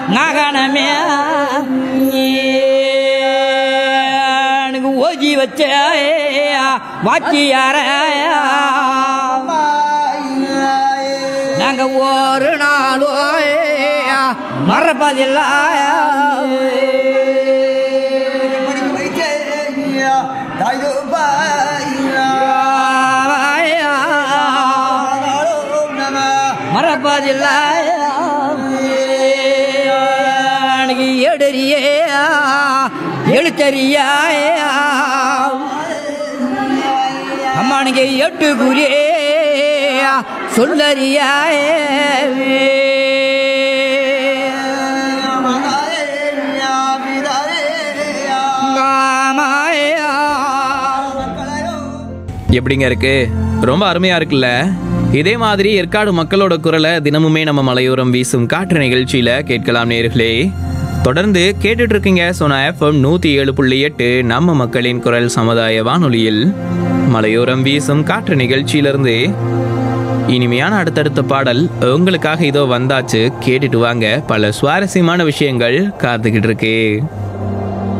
நாகனமே எனக்கு ஓஜி வச்ச வாச்சியார நாங்க ஒரு நாளோ மறப்பதில்லை மறப்பதில்லை எனக்கு எடுறிய எழுத்தறியா அம்மானுக்கு எட்டு குறியே சொல்லறியா எப்படிங்க இருக்கு ரொம்ப அருமையா இருக்குல்ல இதே மாதிரி ஏற்காடு மக்களோட குரலை தினமுமே நம்ம மலையோரம் வீசும் காற்று நிகழ்ச்சியில கேட்கலாம் நேர்களே தொடர்ந்து கேட்டுட்டு இருக்கீங்க சோனா எஃப்எம் நூத்தி ஏழு புள்ளி எட்டு நம்ம மக்களின் குரல் சமுதாய வானொலியில் மலையோரம் வீசும் காற்று நிகழ்ச்சியிலிருந்து இனிமையான அடுத்தடுத்த பாடல் உங்களுக்காக இதோ வந்தாச்சு கேட்டுட்டு வாங்க பல சுவாரஸ்யமான விஷயங்கள் காத்துக்கிட்டு இருக்கு